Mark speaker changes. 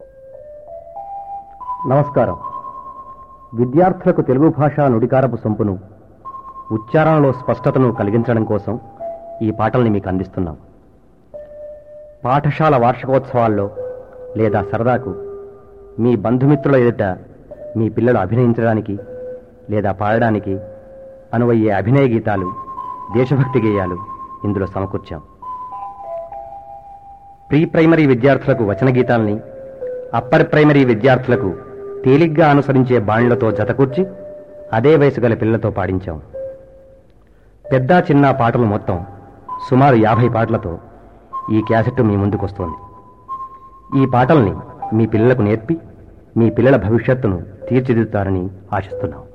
Speaker 1: నమస్కారం విద్యార్థులకు తెలుగు భాషా నుడికారపు సంపును ఉచ్చారణలో స్పష్టతను కలిగించడం కోసం ఈ పాటల్ని మీకు అందిస్తున్నాం పాఠశాల వార్షికోత్సవాల్లో లేదా సరదాకు మీ బంధుమిత్రుల ఎదుట మీ పిల్లలు అభినయించడానికి లేదా పాడడానికి అనువయ్యే అభినయ గీతాలు దేశభక్తి గేయాలు ఇందులో సమకూర్చాం ప్రీ ప్రైమరీ విద్యార్థులకు వచన గీతాల్ని అప్పర్ ప్రైమరీ విద్యార్థులకు తేలిగ్గా అనుసరించే బాణులతో జతకూర్చి అదే వయసు గల పిల్లలతో పాడించాం పెద్ద చిన్న పాటలు మొత్తం సుమారు యాభై పాటలతో ఈ క్యాసెట్ మీ ముందుకొస్తోంది ఈ పాటల్ని మీ పిల్లలకు నేర్పి మీ పిల్లల భవిష్యత్తును తీర్చిదిద్దుతారని ఆశిస్తున్నాం